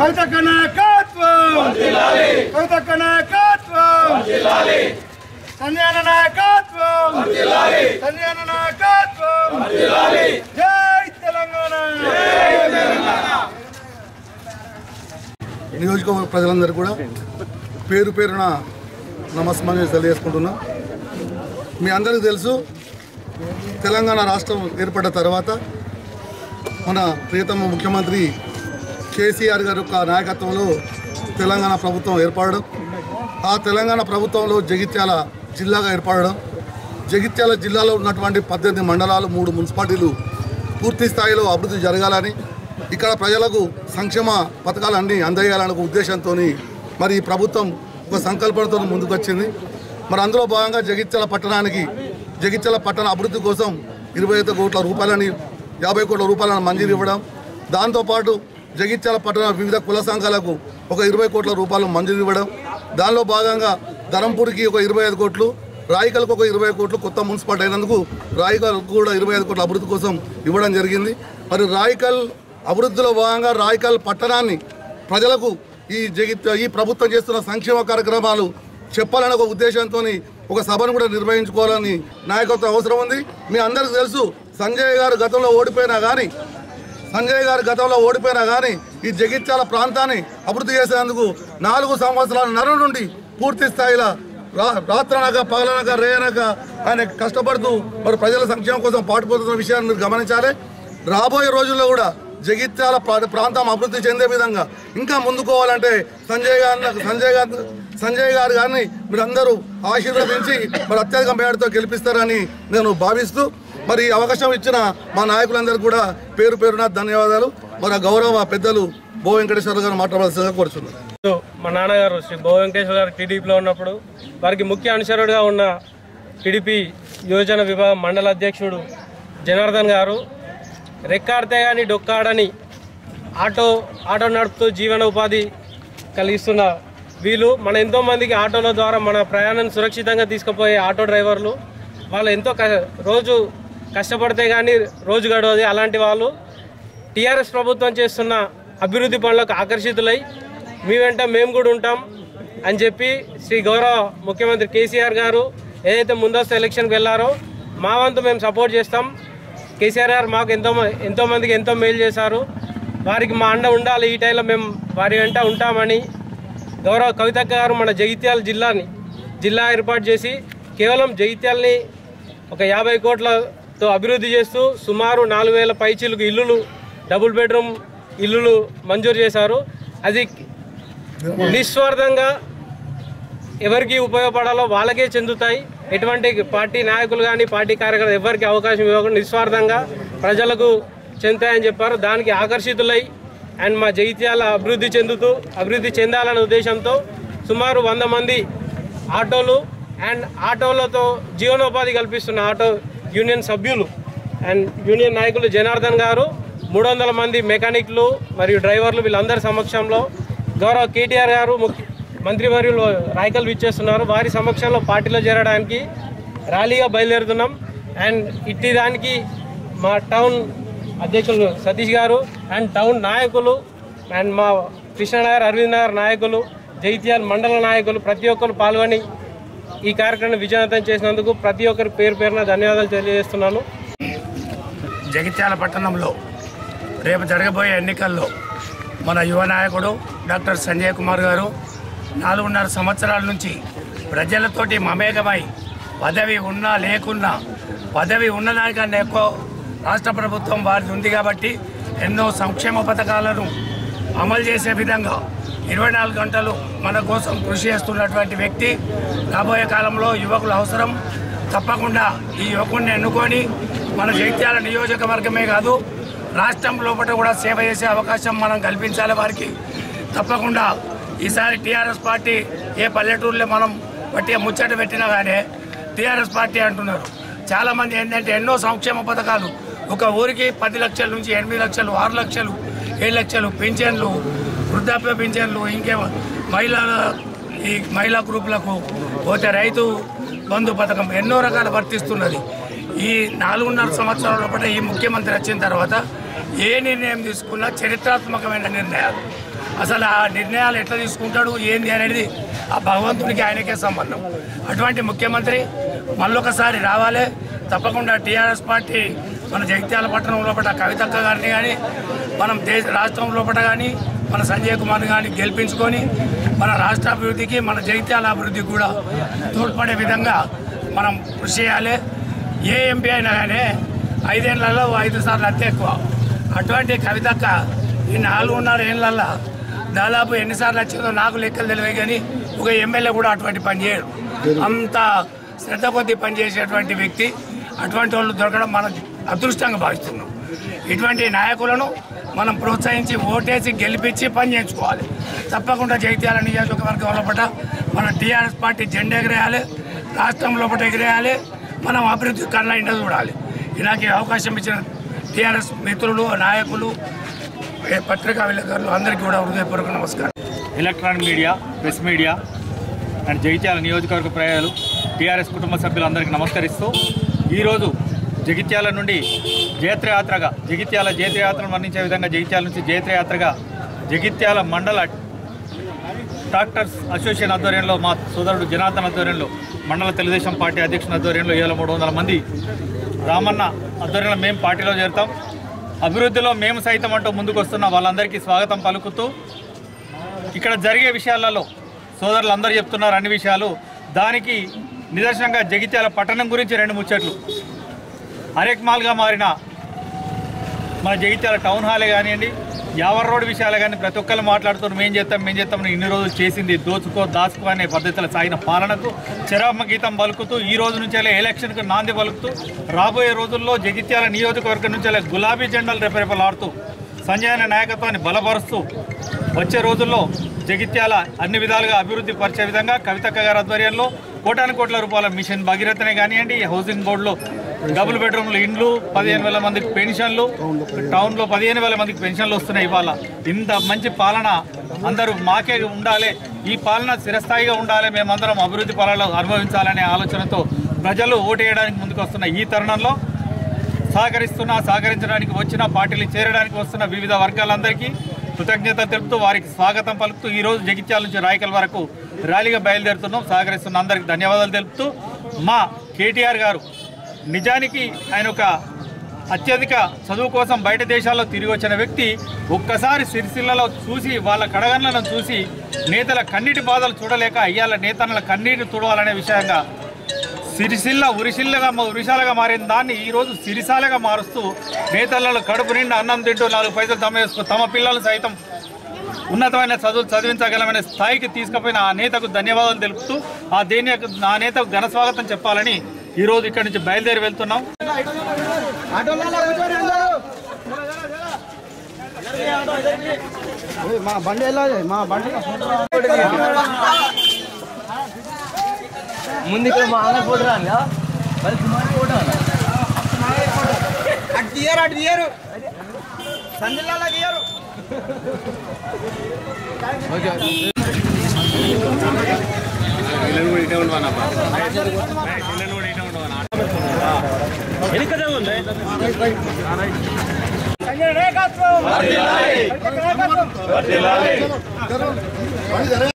కవితక్క నాయకత్వం కవితక్క నాయకత్వం సంజయన నాయకత్వం సంజయన నాయకత్వం జై తెలంగాణ నియోజకవర్గ ప్రజలందరూ కూడా పేరు పేరున నమస్కారం తెలియజేసుకుంటున్నా మీ అందరికీ తెలుసు తెలంగాణ రాష్ట్రం ఏర్పడ్డ తర్వాత మన ప్రియతమ ముఖ్యమంత్రి కేసీఆర్ గారి యొక్క నాయకత్వంలో తెలంగాణ ప్రభుత్వం ఏర్పడడం ఆ తెలంగాణ ప్రభుత్వంలో జగిత్యాల జిల్లాగా ఏర్పడడం జగిత్యాల జిల్లాలో ఉన్నటువంటి పద్దెనిమిది మండలాలు మూడు మున్సిపాలిటీలు పూర్తి స్థాయిలో అభివృద్ధి జరగాలని ఇక్కడ ప్రజలకు సంక్షేమ పథకాలన్నీ అందజేయాలనే ఒక ఉద్దేశంతో మరి ఈ ప్రభుత్వం ఒక సంకల్పంతో ముందుకొచ్చింది మరి అందులో భాగంగా జగిత్యాల పట్టణానికి జగిత్యాల పట్టణ అభివృద్ధి కోసం ఇరవై ఐదు కోట్ల రూపాయలని యాభై కోట్ల రూపాయలను మంజూరు ఇవ్వడం దాంతోపాటు జగిత్యాల పట్టణ వివిధ కుల సంఘాలకు ఒక ఇరవై కోట్ల రూపాయలు మంజూరు ఇవ్వడం దానిలో భాగంగా ధరంపూర్కి ఒక ఇరవై ఐదు కోట్లు రాయికల్కు ఒక ఇరవై కోట్లు కొత్త మున్సిపాలిటీ అయినందుకు రాయికల్కు కూడా ఇరవై ఐదు కోట్ల అభివృద్ధి కోసం ఇవ్వడం జరిగింది మరి రాయికల్ అభివృద్ధిలో భాగంగా రాయికల్ పట్టణాన్ని ప్రజలకు ఈ జగిత్ ఈ ప్రభుత్వం చేస్తున్న సంక్షేమ కార్యక్రమాలు చెప్పాలనే ఒక ఉద్దేశంతో ఒక సభను కూడా నిర్వహించుకోవాలని నాయకత్వం అవసరం ఉంది మీ అందరికీ తెలుసు సంజయ్ గారు గతంలో ఓడిపోయినా కానీ సంజయ్ గారు గతంలో ఓడిపోయినా కానీ ఈ జగిత్యాల ప్రాంతాన్ని అభివృద్ధి చేసేందుకు నాలుగు సంవత్సరాల నర నుండి పూర్తి స్థాయిలో రా రాత్రనక పగలనక రేయనక ఆయన కష్టపడుతూ మరి ప్రజల సంక్షేమం కోసం పాటుపోతున్న విషయాన్ని మీరు గమనించాలి రాబోయే రోజుల్లో కూడా జగిత్యాల ప్రా- ప్రాంతం అభివృద్ధి చెందే విధంగా ఇంకా ముందుకోవాలంటే సంజయ్ గారిని సంజయ్ గారి సంజయ్ గారు గారిని మీరందరూ ఆశీర్వదించి మరి అత్యధిక మేడతో గెలిపిస్తారని నేను భావిస్తూ మరి ఈ అవకాశం ఇచ్చిన మా నాయకులందరూ కూడా పేరు పేరున ధన్యవాదాలు మరి ఆ గౌరవ పెద్దలు బో వెంకటేశ్వర గారు మాట్లాడాల్సిందిగా కోరుచున్నారు మా నాన్నగారు శ్రీ భో వెంకటేశ్వర గారు టీడీపీలో ఉన్నప్పుడు వారికి ముఖ్య అనుచరుడుగా ఉన్న టీడీపీ యోజన విభాగం మండల అధ్యక్షుడు జనార్దన్ గారు రెక్కాడితే కానీ డొక్కాడని ఆటో ఆటో నడుపుతూ జీవన ఉపాధి కలిగిస్తున్న వీళ్ళు మన ఎంతో మందికి ఆటోల ద్వారా మన ప్రయాణం సురక్షితంగా తీసుకుపోయే ఆటో డ్రైవర్లు వాళ్ళు ఎంతో క- రోజు కష్టపడితే కానీ రోజు గడవది అలాంటి వాళ్ళు టీఆర్ఎస్ ప్రభుత్వం చేస్తున్న అభివృద్ధి పనులకు ఆకర్షితులై మీ వెంట మేము కూడా ఉంటాం అని చెప్పి శ్రీ గౌరవ ముఖ్యమంత్రి కేసీఆర్ గారు ఏదైతే ముందస్తు ఎలక్షన్కి వెళ్ళారో మా వంతు మేము సపోర్ట్ చేస్తాం కేసీఆర్ గారు మాకు ఎంతో మ- ఎంతో మందికి ఎంతో మేలు చేశారు వారికి మా అండ ఉండాలి ఈ టైంలో మేము వారి వెంట ఉంటామని గౌరవ కవితక్క గారు మన జగిత్యాల జిల్లాని జిల్లా ఏర్పాటు చేసి కేవలం జగిత్యాలని ఒక యాభై కోట్లతో అభివృద్ధి చేస్తూ సుమారు నాలుగు వేల పైచీలకు ఇల్లులు డబుల్ బెడ్రూమ్ ఇల్లులు మంజూరు చేశారు అది నిస్వార్థంగా ఎవరికి ఉపయోగపడాలో వాళ్ళకే చెందుతాయి ఎటువంటి పార్టీ నాయకులు కానీ పార్టీ కార్యకర్తలు ఎవరికి అవకాశం ఇవ్వకుండా నిస్వార్థంగా ప్రజలకు చెందుతాయని చెప్పారు దానికి ఆకర్షితులై అండ్ మా జగిత్యాల అభివృద్ధి చెందుతూ అభివృద్ధి చెందాలనే ఉద్దేశంతో సుమారు వంద మంది ఆటోలు అండ్ ఆటోలతో జీవనోపాధి కల్పిస్తున్న ఆటో యూనియన్ సభ్యులు అండ్ యూనియన్ నాయకులు జనార్దన్ గారు మూడు వందల మంది మెకానిక్లు మరియు డ్రైవర్లు వీళ్ళందరి సమక్షంలో గౌరవ కేటీఆర్ గారు ముఖ్య మంత్రివర్యులు రాయకల్ విచ్చేస్తున్నారు వారి సమక్షంలో పార్టీలో చేరడానికి ర్యాలీగా బయలుదేరుతున్నాం అండ్ ఇట్టి దానికి మా టౌన్ అధ్యక్షులు సతీష్ గారు అండ్ టౌన్ నాయకులు అండ్ మా కృష్ణనగర్ అరవింద్ నగర్ నాయకులు జైత్యాల్ మండల నాయకులు ప్రతి ఒక్కరు పాల్గొని ఈ కార్యక్రమం విజయవంతం చేసినందుకు ప్రతి ఒక్కరి పేరు పేరున ధన్యవాదాలు తెలియజేస్తున్నాను జగిత్యాల పట్టణంలో రేపు జరగబోయే ఎన్నికల్లో మన యువ నాయకుడు డాక్టర్ సంజయ్ కుమార్ గారు నాలుగున్నర సంవత్సరాల నుంచి ప్రజలతోటి మమేకమై పదవి ఉన్నా లేకున్నా పదవి ఉన్నదానికన్నా ఎక్కువ రాష్ట్ర ప్రభుత్వం వారిది ఉంది కాబట్టి ఎన్నో సంక్షేమ పథకాలను అమలు చేసే విధంగా ఇరవై నాలుగు గంటలు మన కోసం కృషి చేస్తున్నటువంటి వ్యక్తి రాబోయే కాలంలో యువకులు అవసరం తప్పకుండా ఈ యువకుడిని ఎన్నుకొని మన జగిత్యాల నియోజకవర్గమే కాదు రాష్ట్రం లోపల కూడా సేవ చేసే అవకాశం మనం కల్పించాలి వారికి తప్పకుండా ఈసారి టీఆర్ఎస్ పార్టీ ఏ పల్లెటూరులో మనం పట్టి ముచ్చట పెట్టినా కానీ టీఆర్ఎస్ పార్టీ అంటున్నారు చాలామంది ఏంటంటే ఎన్నో సంక్షేమ పథకాలు ఒక ఊరికి పది లక్షల నుంచి ఎనిమిది లక్షలు ఆరు లక్షలు ఏడు లక్షలు పింఛన్లు వృద్ధాప్య పింఛన్లు ఇంకే మహిళల ఈ మహిళా గ్రూపులకు పోతే రైతు బంధు పథకం ఎన్నో రకాలు వర్తిస్తున్నది ఈ నాలుగున్నర సంవత్సరాల లోపల ఈ ముఖ్యమంత్రి వచ్చిన తర్వాత ఏ నిర్ణయం తీసుకున్నా చరిత్రాత్మకమైన నిర్ణయాలు అసలు ఆ నిర్ణయాలు ఎట్లా తీసుకుంటాడు ఏంది అనేది ఆ భగవంతునికి ఆయనకే సంబంధం అటువంటి ముఖ్యమంత్రి మళ్ళొకసారి రావాలి తప్పకుండా టీఆర్ఎస్ పార్టీ మన జగిత్యాల పట్టణం లోపల కవితక్క గారిని కానీ మనం దేశ రాష్ట్రం లోపల కానీ మన సంజయ్ కుమార్ కానీ గెలిపించుకొని మన రాష్ట్ర అభివృద్ధికి మన జగిత్యాల అభివృద్ధికి కూడా తోడ్పడే విధంగా మనం కృషి చేయాలి ఏ ఎంపీ అయినా కానీ ఐదేళ్లలో ఐదు సార్లు అత్తే ఎక్కువ అటువంటి కవితక్క ఈ నాలుగున్నర ఏళ్ళల్లో దాదాపు ఎన్నిసార్లు వచ్చిందో నాకు లెక్కలు తెలివే కానీ ఒక ఎమ్మెల్యే కూడా అటువంటి పని చేయడు అంత శ్రద్ధ కొద్దీ పనిచేసేటువంటి వ్యక్తి అటువంటి వాళ్ళు దొరకడం మన అదృష్టంగా భావిస్తున్నాం ఇటువంటి నాయకులను మనం ప్రోత్సహించి ఓటేసి గెలిపించి పని చేయించుకోవాలి తప్పకుండా జగిత్యాల నియోజకవర్గం లోపల మన టీఆర్ఎస్ పార్టీ జెండా ఎగిరేయాలి రాష్ట్రం లోపల ఎగిరేయాలి మనం అభివృద్ధి కళ్ళ ఇంట చూడాలి ఇలాంటి అవకాశం ఇచ్చిన టీఆర్ఎస్ మిత్రులు నాయకులు ఏ పత్రికా విలేకరులు అందరికీ కూడా హృదయపూర్వక నమస్కారం electronic media press media and Jagtial నియోజకవర్గ ప్రజలు టీఆర్ఎస్ కుటుంబ సభ్యులందరికీ నమస్కరిస్తూ ఈరోజు జగిత్యాల నుండి జైత్రయాత్రగా జగిత్యాల జైత్రయాత్రను వర్ణించే విధంగా జగిత్యాల నుంచి జైత్రయాత్రగా జగిత్యాల మండల డాక్టర్స్ అసోసియేషన్ ఆధ్వర్యంలో మా సోదరుడు జనార్దన్ ఆధ్వర్యంలో మండల తెలుగుదేశం పార్టీ అధ్యక్షుని ఆధ్వర్యంలో ఏళ్ళ మూడు వందల మంది రామన్న ఆధ్వర్యంలో మేము పార్టీలో చేరుతాం అభివృద్ధిలో మేము సైతం అంటూ ముందుకు వస్తున్న వాళ్ళందరికీ స్వాగతం పలుకుతూ ఇక్కడ జరిగే విషయాలలో సోదరులు అందరూ చెప్తున్నారు అన్ని విషయాలు దానికి నిదర్శనంగా జగిత్యాల పట్టణం గురించి రెండు ముచ్చట్లు అరెక్మాల్గా మారిన మన జగిత్యాల టౌన్ హాలే కానివ్వండి యావర్ రోడ్ విషయాలే కానీ ప్రతి ఒక్కరు మాట్లాడుతున్నారు మేం చేస్తాం మేం చేస్తాం అని ఇన్ని రోజులు చేసింది దోచుకో దాచుకో అనే పద్ధతిలో సాగిన పాలనకు చరమ గీతం పలుకుతూ ఈ రోజు నుంచే ఎలక్షన్కు నాంది పలుకుతూ రాబోయే రోజుల్లో జగిత్యాల నియోజకవర్గం నుంచే గులాబీ జెండాలు రెపరెపలాడుతూ సంజయ్ అనే నాయకత్వాన్ని బలపరుస్తూ వచ్చే రోజుల్లో జగిత్యాల అన్ని విధాలుగా అభివృద్ధి పరిచే విధంగా కవితక్క గారి ఆధ్వర్యంలో కోటాను కోట్ల రూపాయల మిషన్ భగీరథనే కానివ్వండి హౌసింగ్ బోర్డులో డబుల్ బెడ్రూమ్లు ఇండ్లు పదిహేను వేల మందికి పెన్షన్లు టౌన్లో పదిహేను వేల మందికి పెన్షన్లు వస్తున్నాయి ఇవాళ ఇంత మంచి పాలన అందరూ మాకే ఉండాలి ఈ పాలన స్థిరస్థాయిగా ఉండాలి మేమందరం అభివృద్ధి పాలనలో అనుభవించాలనే ఆలోచనతో ప్రజలు ఓటేయడానికి ముందుకు వస్తున్న ఈ తరుణంలో సహకరిస్తున్న సహకరించడానికి వచ్చిన పార్టీలు చేరడానికి వస్తున్న వివిధ వర్గాలందరికీ కృతజ్ఞత తెలుపుతూ వారికి స్వాగతం పలుకుతూ ఈ రోజు జగిత్యాల నుంచి రాయకల్ వరకు ర్యాలీగా బయలుదేరుతున్నాం సహకరిస్తున్న అందరికీ ధన్యవాదాలు తెలుపుతూ మా కేటీఆర్ గారు నిజానికి ఆయన ఒక అత్యధిక చదువు కోసం బయట దేశాల్లో తిరిగి వచ్చిన వ్యక్తి ఒక్కసారి సిరిసిల్లలో చూసి వాళ్ళ కడగన్లను చూసి నేతల కన్నీటి బాధలు చూడలేక అయ్యాల నేతల కన్నీటి తుడవాలనే విషయంగా సిరిసిల్ల ఉరిసిల్లగా ఉరిశాలగా మారిన దాన్ని ఈరోజు సిరిసాలగా మారుస్తూ నేతలలో కడుపు నిండా అన్నం తింటూ నాలుగు పైసలు తమ వేసుకు తమ పిల్లలు సైతం ఉన్నతమైన చదువులు చదివించగలమనే స్థాయికి తీసుకుపోయిన ఆ నేతకు ధన్యవాదాలు తెలుపుతూ ఆ దేని ఆ నేతకు ఘన స్వాగతం చెప్పాలని ఈరోజు ఇక్కడి నుంచి బయలుదేరి వెళ్తున్నాం మా బండి వెళ్ళాలి మా బండి ముందు ఇక్కడ మా అన్న ఫోటో రాను మరి కుమార్ ఫోటో అటు తీయరు అటు తీయరు సంజలాలా తీయరు సంజయ్ నాయకత్వం బండి జరగ-